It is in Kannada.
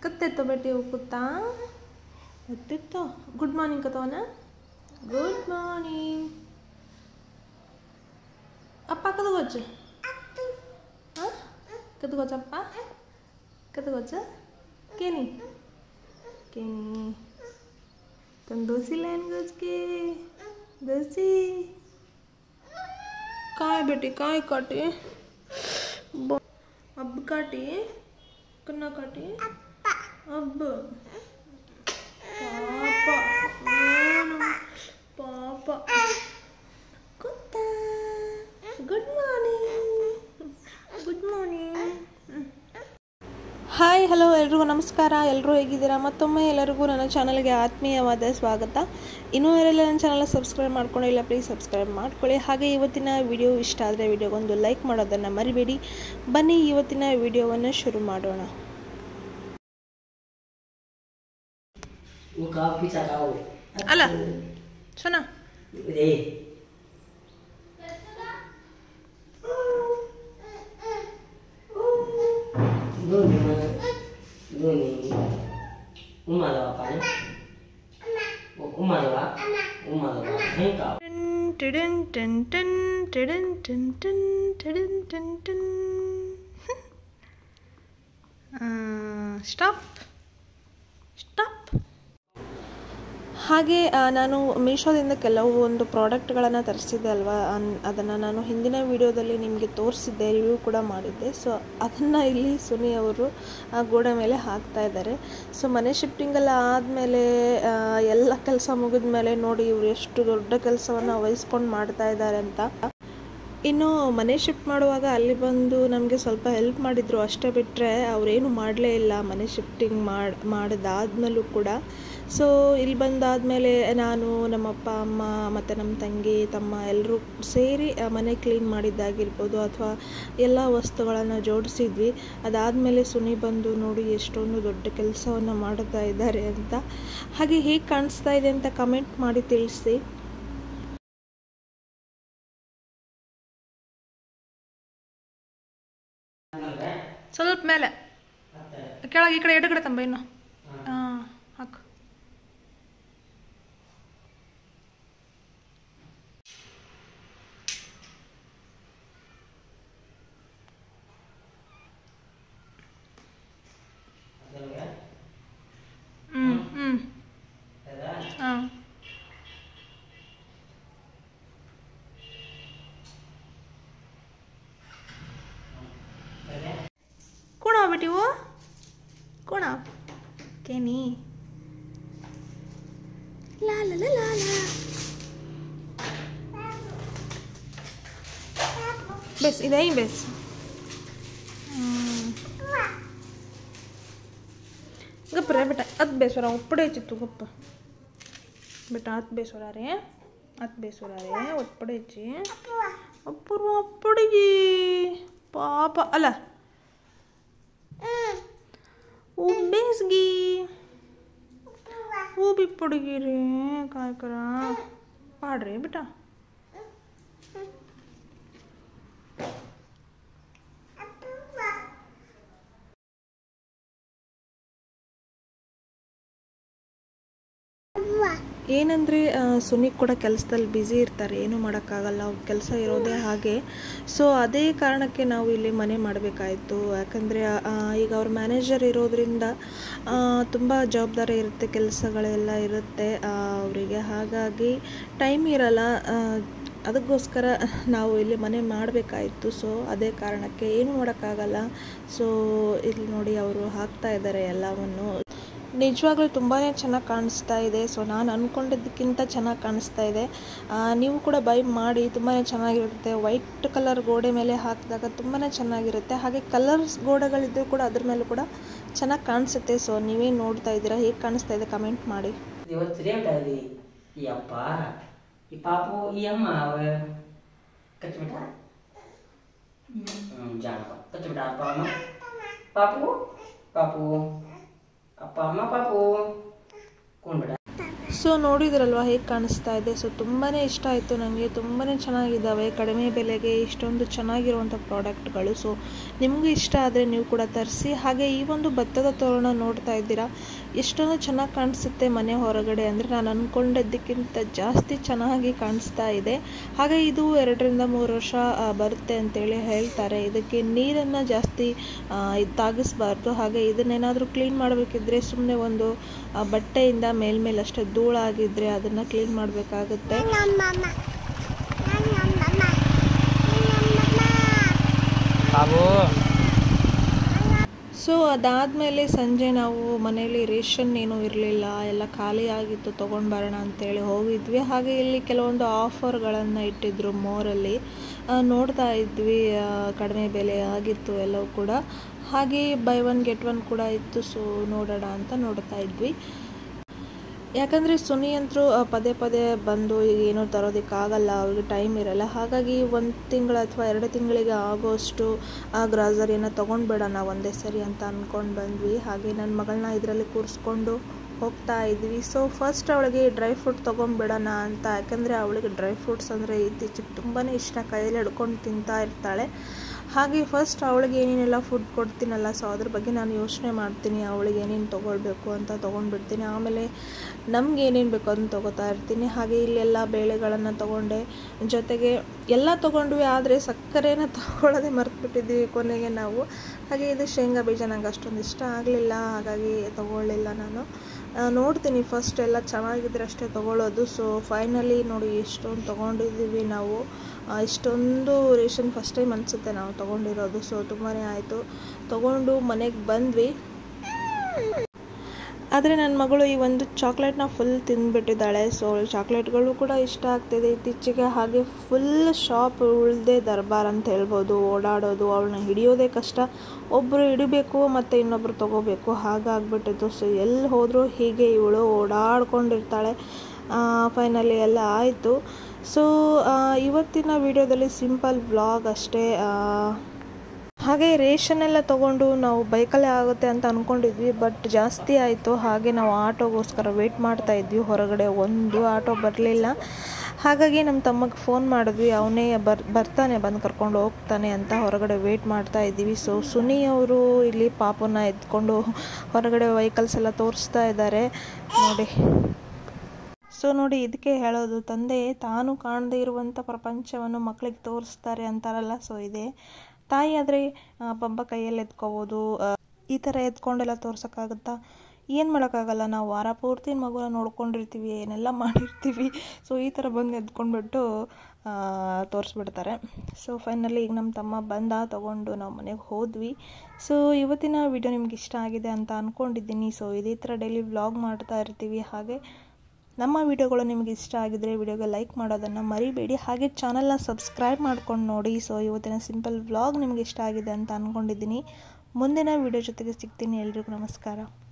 ಕತ್ತೆತ್ತೋ ಬೇಟಿ ಕುತ್ತಾ ಕತ್ತೆತ್ತೋ ಗುಡ್ ಮಾರ್ನಿಂಗ್ ಕತವನ ಗುಡ್ ಮಾರ್ನಿಂಗ್ ಅಪ್ಪ ಕದಗೋಚು ಹಾಂ ಕದಗೋಚ ಅಪ್ಪ ಕದಗೋಚ ಕೇನಿ ಕೇನಿ तुम दोसी लाइन गज के दोसी काय बेटी काय काटे ब- अब काटे कन्ना काटे अब पापा पापा कुत्ता good morning good morning hi hello ಎಲ್ರಿಗೂ ನಮಸ್ಕಾರ ಎಲ್ಲರೂ ಹೇಗಿದ್ದೀರಾ ಮತ್ತೊಮ್ಮೆ ಎಲ್ಲರಿಗೂ ನನ್ನ ಚಾನಲ್ಗೆ ಆತ್ಮೀಯವಾದ ಸ್ವಾಗತ ಇನ್ನೂ ಯಾರೆಲ್ಲ ನನ್ನ ಚಾನಲ್ ಸಬ್ಸ್ಕ್ರೈಬ್ ಮಾಡ್ಕೊಂಡಿಲ್ಲ ಪ್ಲೀಸ್ ಸಬ್ಸ್ಕ್ರೈಬ್ ಮಾಡ್ಕೊಳ್ಳಿ ಹಾಗೆ ಇವತ್ತಿನ ವಿಡಿಯೋ ಇಷ್ಟ ಆದರೆ ವಿಡಿಯೋಗೊಂದು ಲೈಕ್ ಮಾಡೋದನ್ನು ಮರಿಬೇಡಿ ಬನ್ನಿ ಇವತ್ತಿನ ವಿಡಿಯೋವನ್ನು ಶುರು ಮಾಡೋಣ Một câu pizza câu. ಅಲ್ಲ ಸೋನಾ Đi. Gini mah. Gini. Uma ada apa nih? Uma ada apa? Uma ada apa? Ini kau. ಟನ್ ಟನ್ ಟನ್ ಟನ್ ಟನ್ ಟನ್ ಟನ್ ಟನ್ ಟನ್ ಸ್ಟಾಪ್ ಸ್ಟಾಪ್ ಹಾಗೆ ಆ, ನಾನು ಮೀಶೋದಿಂದ ಕೆಲವು ಒಂದು ಪ್ರಾಡಕ್ಟ್ಗಳನ್ನು ತರಿಸಿದ್ದೆ ಅಲ್ವಾ ಅದನ್ನು ನಾನು ಹಿಂದಿನ ವಿಡಿಯೋದಲ್ಲಿ ನಿಮಗೆ ತೋರಿಸಿದ್ದೆ ರಿವ್ಯೂ ಕೂಡ ಮಾಡಿದ್ದೆ ಸೊ ಅದನ್ನು ಇಲ್ಲಿ ಸುನಿ ಅವರು ಆ ಗೋಡೆ ಮೇಲೆ ಹಾಕ್ತಾ ಇದ್ದಾರೆ ಸೊ ಮನೆ ಶಿಫ್ಟಿಂಗೆಲ್ಲ ಆದಮೇಲೆ ಎಲ್ಲ ಕೆಲಸ ಮುಗಿದ ಮೇಲೆ ನೋಡಿ ಇವರು ಎಷ್ಟು ದೊಡ್ಡ ಕೆಲಸವನ್ನು ವಹಿಸ್ಕೊಂಡು ಮಾಡ್ತಾ ಇದ್ದಾರೆ ಅಂತ ಇನ್ನು ಮನೆ ಶಿಫ್ಟ್ ಮಾಡುವಾಗ ಅಲ್ಲಿ ಬಂದು ನಮಗೆ ಸ್ವಲ್ಪ ಹೆಲ್ಪ್ ಮಾಡಿದ್ರು ಅಷ್ಟೇ ಬಿಟ್ಟರೆ ಅವರೇನು ಮಾಡಲೇ ಇಲ್ಲ ಮನೆ ಶಿಫ್ಟಿಂಗ್ ಮಾಡಿ ಮಾಡಿದಾದ್ಮೇಲೂ ಕೂಡ ಸೊ ಇಲ್ಲಿ ಬಂದಾದಮೇಲೆ ನಾನು ನಮ್ಮಪ್ಪ ಅಮ್ಮ ಮತ್ತು ನಮ್ಮ ತಂಗಿ ತಮ್ಮ ಎಲ್ಲರೂ ಸೇರಿ ಆ ಮನೆ ಕ್ಲೀನ್ ಮಾಡಿದ್ದಾಗಿರ್ಬೋದು ಅಥವಾ ಎಲ್ಲ ವಸ್ತುಗಳನ್ನು ಜೋಡಿಸಿದ್ವಿ ಅದಾದಮೇಲೆ ಸುನಿ ಬಂದು ನೋಡಿ ಎಷ್ಟೊಂದು ದೊಡ್ಡ ಕೆಲಸವನ್ನು ಮಾಡ್ತಾ ಇದ್ದಾರೆ ಅಂತ ಹಾಗೆ ಹೇಗೆ ಕಾಣಿಸ್ತಾ ಇದೆ ಅಂತ ಕಮೆಂಟ್ ಮಾಡಿ ತಿಳಿಸಿ ಸ್ವಲ್ಪ ಮೇಲೆ ಕೆಳಗೆ ಈ ಕಡೆ ಎಡಗಡೆ ತಂಬ ಇನ್ನು ಹಾಂ ಹಾಕು ಹ್ಞೂ ಹ್ಞೂ ಹಾಂ कौन आओ बेटी वो कौन आओ कैनी ला ला ला ला ला बस इधर ही बस गप रे बेटा अत बेसोरा उಪ್ಪಡೆ ಚಿತ್ತು ಗಪ್ಪ बेटा अत बेसोरा रे अत बेसोरा रे उಪ್ಪಡೆ ಚಿ ಅಪ್ಪರು ಅಪ್ಪಡಿಗೆ ಪಾಪ ಅಲ್ಲ उबेसगी वो भी पड़ गई रे काय करा पढ़ रहे बेटा ಏನಂದರೆ ಸುನಿಕ್ ಕೂಡ ಕೆಲಸದಲ್ಲಿ ಬ್ಯುಸಿ ಇರ್ತಾರೆ ಏನೂ ಮಾಡೋಕ್ಕಾಗಲ್ಲ ಅವ್ರ ಕೆಲಸ ಇರೋದೇ ಹಾಗೆ ಸೊ ಅದೇ ಕಾರಣಕ್ಕೆ ನಾವು ಇಲ್ಲಿ ಮನೆ ಮಾಡಬೇಕಾಯಿತು ಯಾಕಂದರೆ ಈಗ ಅವ್ರ ಮ್ಯಾನೇಜರ್ ಇರೋದ್ರಿಂದ ತುಂಬ ಜವಾಬ್ದಾರಿ ಇರುತ್ತೆ ಕೆಲಸಗಳೆಲ್ಲ ಇರುತ್ತೆ ಅವರಿಗೆ ಹಾಗಾಗಿ ಟೈಮ್ ಇರಲ್ಲ ಆ, ಅದಕ್ಕೋಸ್ಕರ ನಾವು ಇಲ್ಲಿ ಮನೆ ಮಾಡಬೇಕಾಯಿತು ಸೊ ಅದೇ ಕಾರಣಕ್ಕೆ ಏನೂ ಮಾಡೋಕ್ಕಾಗಲ್ಲ ಸೊ ಇಲ್ಲಿ ನೋಡಿ ಅವರು ಹಾಕ್ತಾ ಇದ್ದಾರೆ ಎಲ್ಲವನ್ನು ನಿಜವಾಗ್ಲೂ ತುಂಬಾ ಚೆನ್ನಾಗಿ ಕಾಣಿಸ್ತಾ ಇದೆ ಸೊ ನಾನು ಅಂದ್ಕೊಂಡಿದ್ದಕ್ಕಿಂತ ಚೆನ್ನಾಗಿ ಕಾಣಿಸ್ತಾ ಇದೆ ಆ, ನೀವು ಕೂಡ ಬೈ ಮಾಡಿ ತುಂಬಾ ಚೆನ್ನಾಗಿರುತ್ತೆ ವೈಟ್ ಕಲರ್ ಗೋಡೆ ಮೇಲೆ ಹಾಕಿದಾಗ ತುಂಬಾ ಚೆನ್ನಾಗಿರುತ್ತೆ ಹಾಗೆ ಕಲರ್ಸ್ ಗೋಡೆಗಳಿದ್ದರೂ ಕೂಡ ಅದ್ರ ಮೇಲೂ ಕೂಡ ಚೆನ್ನಾಗಿ ಕಾಣಿಸುತ್ತೆ ಸೊ ನೀವೇ ನೋಡ್ತಾ ಇದ್ದೀರಾ ಹೇಗೆ ಕಾಣಿಸ್ತಾ ಇದೆ ಕಮೆಂಟ್ ಮಾಡಿ ಇವತ್ತು ರೇವಟಾದಿ ಈ ಅಪ್ಪ ಈ ಪಾಪು ಈ ಅಮ್ಮ ಅವ ಕಚ್ಬಿಟ್ಟ ಹ್ಞೂ ಜಾಣಪ್ಪ ಕಚ್ಬಿಟ್ಟ ಅಪ್ಪ ಅಮ್ಮ ಪಾಪು ಪಾಪು ಅಪ್ಪ ಅಮ್ಮ ಪಾಪು ಕೊಂಡ್ಬಿಡ ಸೊ ನೋಡಿದ್ರಲ್ವ ಹೇಗೆ ಕಾಣಿಸ್ತಾ ಇದೆ ಸೊ ತುಂಬಾ ಇಷ್ಟ ಆಯಿತು ನನಗೆ ತುಂಬಾ ಚೆನ್ನಾಗಿದ್ದಾವೆ ಕಡಿಮೆ ಬೆಲೆಗೆ ಇಷ್ಟೊಂದು ಚೆನ್ನಾಗಿರುವಂಥ ಪ್ರಾಡಕ್ಟ್ಗಳು ಸೊ ನಿಮಗೂ ಇಷ್ಟ ಆದರೆ ನೀವು ಕೂಡ ತರಿಸಿ ಹಾಗೆ ಈ ಒಂದು ಭತ್ತದ ತೋರಣ ನೋಡ್ತಾ ಇದ್ದೀರಾ ಎಷ್ಟೊಂದು ಚೆನ್ನಾಗಿ ಕಾಣಿಸುತ್ತೆ ಮನೆ ಹೊರಗಡೆ ಅಂದರೆ ನಾನು ಅಂದ್ಕೊಂಡಿದ್ದಕ್ಕಿಂತ ಜಾಸ್ತಿ ಚೆನ್ನಾಗಿ ಕಾಣಿಸ್ತಾ ಇದೆ ಹಾಗೆ ಇದು ಎರಡರಿಂದ ಮೂರು ವರ್ಷ ಆ, ಬರುತ್ತೆ ಅಂತೇಳಿ ಹೇಳ್ತಾರೆ ಇದಕ್ಕೆ ನೀರನ್ನು ಜಾಸ್ತಿ ಆ, ಇದ್ ತಾಗಿಸ್ಬಾರ್ದು ಹಾಗೆ ಇದನ್ನೇನಾದರೂ ಕ್ಲೀನ್ ಮಾಡಬೇಕಿದ್ರೆ ಸುಮ್ಮನೆ ಒಂದು ಆ, ಬಟ್ಟೆಯಿಂದ ಮೇಲ್ಮೇಲಷ್ಟೇ ಧೂಳಾಗಿದ್ದರೆ ಅದನ್ನು ಕ್ಲೀನ್ ಮಾಡಬೇಕಾಗುತ್ತೆ ಬಾಬು ಸೊ ಅದಾದಮೇಲೆ ಸಂಜೆ ನಾವು ಮನೆಯಲ್ಲಿ ರೇಷನ್ ಏನೂ ಇರಲಿಲ್ಲ ಎಲ್ಲ ಖಾಲಿ ಆಗಿತ್ತು ತೊಗೊಂಡು ಬರೋಣ ಅಂತೇಳಿ ಹೋಗಿದ್ವಿ ಹಾಗೆ ಇಲ್ಲಿ ಕೆಲವೊಂದು ಆಫರ್ಗಳನ್ನು ಇಟ್ಟಿದ್ರು ಮೋರಲ್ಲಿ ಆ, ನೋಡ್ತಾ ಇದ್ವಿ ಆ, ಕಡಿಮೆ ಬೆಲೆ ಆಗಿತ್ತು ಎಲ್ಲವೂ ಕೂಡ ಹಾಗೆ ಬೈ ಒನ್ ಗೆಟ್ ಒನ್ ಕೂಡ ಇತ್ತು ಸೊ ನೋಡೋಣ ಅಂತ ನೋಡ್ತಾ ಇದ್ವಿ ಯಾಕಂದರೆ ಸುನಿ ಅಂತರೂ ಆ, ಪದೇ ಪದೇ ಬಂದು ಈಗ ಏನೂ ತರೋದಕ್ಕಾಗಲ್ಲ ಅವ್ರಿಗೆ ಟೈಮ್ ಇರಲ್ಲ ಹಾಗಾಗಿ ಒಂದು ತಿಂಗಳು ಅಥವಾ ಎರಡು ತಿಂಗಳಿಗೆ ಆಗೋಷ್ಟು ಆ ಗ್ರಾಸರಿಯನ್ನು ತೊಗೊಂಡ್ಬಿಡೋಣ ಒಂದೇ ಸರಿ ಅಂತ ಅಂದ್ಕೊಂಡು ಬಂದ್ವಿ ಹಾಗೆ ನನ್ನ ಮಗಳನ್ನ ಇದರಲ್ಲಿ ಕೂರಿಸ್ಕೊಂಡು ಹೋಗ್ತಾ ಇದ್ವಿ ಸೊ ಫಸ್ಟ್ ಅವಳಿಗೆ ಡ್ರೈ ಫ್ರೂಟ್ ತೊಗೊಂಡ್ಬಿಡೋಣ ಅಂತ ಯಾಕಂದರೆ ಅವಳಿಗೆ ಡ್ರೈ ಫ್ರೂಟ್ಸ್ ಅಂದರೆ ಇತ್ತೀಚೆಗೆ ತುಂಬಾ ಇಷ್ಟ ಕೈಯಲ್ಲಿ ಹಿಡ್ಕೊಂಡು ತಿಂತಾ ಇರ್ತಾಳೆ ಹಾಗೆ ಫಸ್ಟ್ ಅವಳಿಗೆ ಏನೇನೆಲ್ಲ ಫುಡ್ ಕೊಡ್ತೀನಲ್ಲ ಸೊ ಅದ್ರ ಬಗ್ಗೆ ನಾನು ಯೋಚನೆ ಮಾಡ್ತೀನಿ ಅವಳಿಗೆ ಏನೇನು ತೊಗೊಳ್ಬೇಕು ಅಂತ ತೊಗೊಂಡ್ಬಿಡ್ತೀನಿ ಆಮೇಲೆ ನಮ್ಗೆ ಏನೇನು ಬೇಕು ಅದನ್ನ ತೊಗೋತಾ ಇರ್ತೀನಿ ಹಾಗೆ ಇಲ್ಲೆಲ್ಲ ಬೇಳೆಗಳನ್ನು ತೊಗೊಂಡೆ ಜೊತೆಗೆ ಎಲ್ಲ ತೊಗೊಂಡ್ವಿ ಆದರೆ ಸಕ್ಕರೆನ ತೊಗೊಳ್ಳೋದೇ ಮರ್ತ್ಬಿಟ್ಟಿದ್ವಿ ಕೊನೆಗೆ ನಾವು ಹಾಗೆ ಇದು ಶೇಂಗಾ ಬೀಜ ನಂಗೆ ಅಷ್ಟೊಂದು ಇಷ್ಟ ಆಗಲಿಲ್ಲ ಹಾಗಾಗಿ ತೊಗೊಳ್ಳಿಲ್ಲ ನಾನು ಆ, ನೋಡ್ತೀನಿ ಫಸ್ಟ್ ಎಲ್ಲ ಚೆನ್ನಾಗಿದ್ರೆ ಅಷ್ಟೇ ತೊಗೊಳ್ಳೋದು ಸೊ ಫೈನಲಿ ನೋಡಿ ಎಷ್ಟೊಂದು ತೊಗೊಂಡಿದ್ದೀವಿ ನಾವು ಆ, ಇಷ್ಟೊಂದು ರೇಷನ್ ಫಸ್ಟ್ ಟೈಮ್ ಅನಿಸುತ್ತೆ ನಾವು ತೊಗೊಂಡಿರೋದು ಸೊ ತುಂಬಾ ಆಯಿತು ತೊಗೊಂಡು ಮನೆಗೆ ಬಂದ್ವಿ ಆದರೆ ನನ್ನ ಮಗಳು ಈ ಒಂದು ಚಾಕ್ಲೇಟ್ನ ಫುಲ್ ತಿಂದ್ಬಿಟ್ಟಿದ್ದಾಳೆ ಸೊ ಚಾಕ್ಲೇಟ್ಗಳು ಕೂಡ ಇಷ್ಟ ಆಗ್ತಿದೆ ಇತ್ತೀಚೆಗೆ ಹಾಗೆ ಫುಲ್ ಶಾಪ್ ಉಳ್ದೆ ದರ್ಬಾರ್ ಅಂತ ಹೇಳ್ಬೋದು ಓಡಾಡೋದು ಅವಳನ್ನ ಹಿಡಿಯೋದೇ ಕಷ್ಟ ಒಬ್ಬರು ಹಿಡಿಬೇಕು ಮತ್ತು ಇನ್ನೊಬ್ಬರು ತೊಗೋಬೇಕು ಹಾಗಾಗ್ಬಿಟ್ಟಿತ್ತು ಸೊ ಎಲ್ಲಿ ಹೋದರೂ ಹೀಗೆ ಇವಳು ಓಡಾಡ್ಕೊಂಡಿರ್ತಾಳೆ ಫೈನಲಿ ಎಲ್ಲ ಆಯಿತು ಸೊ ಇವತ್ತಿನ ವಿಡಿಯೋದಲ್ಲಿ ಸಿಂಪಲ್ ವ್ಲಾಗ್ ಅಷ್ಟೇ ಆ, ಹಾಗೆ ರೇಷನ್ ಎಲ್ಲ ತೊಗೊಂಡು ನಾವು ಬೈಕಲ್ಲೇ ಆಗುತ್ತೆ ಅಂತ ಅಂದ್ಕೊಂಡಿದ್ವಿ ಬಟ್ ಜಾಸ್ತಿ ಆಯಿತು ಹಾಗೆ ನಾವು ಆಟೋಗೋಸ್ಕರ ವೆಯ್ಟ್ ಮಾಡ್ತಾ ಇದ್ವಿ ಹೊರಗಡೆ ಒಂದು ಆಟೋ ಬರಲಿಲ್ಲ ಹಾಗಾಗಿ ನಮ್ಮ ತಮ್ಮಗೆ ಫೋನ್ ಮಾಡಿದ್ವಿ ಅವನೇ ಬರ್ ಬರ್ತಾನೆ ಬಂದು ಕರ್ಕೊಂಡು ಹೋಗ್ತಾನೆ ಅಂತ ಹೊರಗಡೆ ವೆಯ್ಟ್ ಮಾಡ್ತಾ ಇದ್ದೀವಿ ಸೊ ಸುನಿ ಅವರು ಇಲ್ಲಿ ಪಾಪನ ಎತ್ಕೊಂಡು ಹೊರಗಡೆ ವೆಹಿಕಲ್ಸ್ ಎಲ್ಲ ತೋರಿಸ್ತಾ ಇದ್ದಾರೆ ನೋಡಿ ಸೊ ನೋಡಿ ಇದಕ್ಕೆ ಹೇಳೋದು ತಂದೆ ತಾನು ಕಾಣದೇ ಇರುವಂಥ ಪ್ರಪಂಚವನ್ನು ಮಕ್ಕಳಿಗೆ ತೋರಿಸ್ತಾರೆ ಅಂತಾರಲ್ಲ ಸೊ ಇದೆ ತಾಯಿ ಆದರೆ ಬಬ್ಬ ಕೈಯಲ್ಲಿ ಎತ್ಕೋಬೋದು ಆ, ಈ ಥರ ಎತ್ಕೊಂಡೆಲ್ಲ ತೋರ್ಸೋಕ್ಕಾಗುತ್ತಾ ಏನು ಮಾಡೋಕ್ಕಾಗಲ್ಲ ನಾವು ವಾರ ಪೂರ್ತಿ ಮಗುನ ನೋಡ್ಕೊಂಡಿರ್ತೀವಿ ಏನೆಲ್ಲ ಮಾಡಿರ್ತೀವಿ ಸೊ ಈ ಥರ ಬಂದು ಎತ್ಕೊಂಡ್ಬಿಟ್ಟು ಆ, ತೋರಿಸ್ಬಿಡ್ತಾರೆ ಸೊ ಫೈನಲಿ ಈಗ ನಮ್ಮ ತಮ್ಮ ಬಂದ ತೊಗೊಂಡು ನಾವು ಮನೆಗೆ ಹೋದ್ವಿ ಸೊ ಇವತ್ತಿನ ವಿಡಿಯೋ ನಿಮ್ಗೆ ಇಷ್ಟ ಆಗಿದೆ ಅಂತ ಅಂದ್ಕೊಂಡಿದ್ದೀನಿ ಸೊ ಇದೇ ಥರ ಡೈಲಿ ವ್ಲಾಗ್ ಮಾಡ್ತಾ ಇರ್ತೀವಿ ಹಾಗೆ ನಮ್ಮ ವಿಡಿಯೋಗಳು ನಿಮಗೆ ಇಷ್ಟ ಆಗಿದ್ರೆ ವಿಡಿಯೋಗೆ ಲೈಕ್ ಮಾಡೋದನ್ನು ಮರಿಬೇಡಿ ಹಾಗೆ ಚಾನಲ್ನ ಸಬ್ಸ್ಕ್ರೈಬ್ ಮಾಡ್ಕೊಂಡು ನೋಡಿ ಸೊ ಇವತ್ತಿನ ಸಿಂಪಲ್ ವ್ಲಾಗ್ ನಿಮಗೆ ಇಷ್ಟ ಆಗಿದೆ ಅಂತ ಅಂದ್ಕೊಂಡಿದ್ದೀನಿ ಮುಂದಿನ ವಿಡಿಯೋ ಜೊತೆಗೆ ಸಿಗ್ತೀನಿ ಎಲ್ರಿಗೂ ನಮಸ್ಕಾರ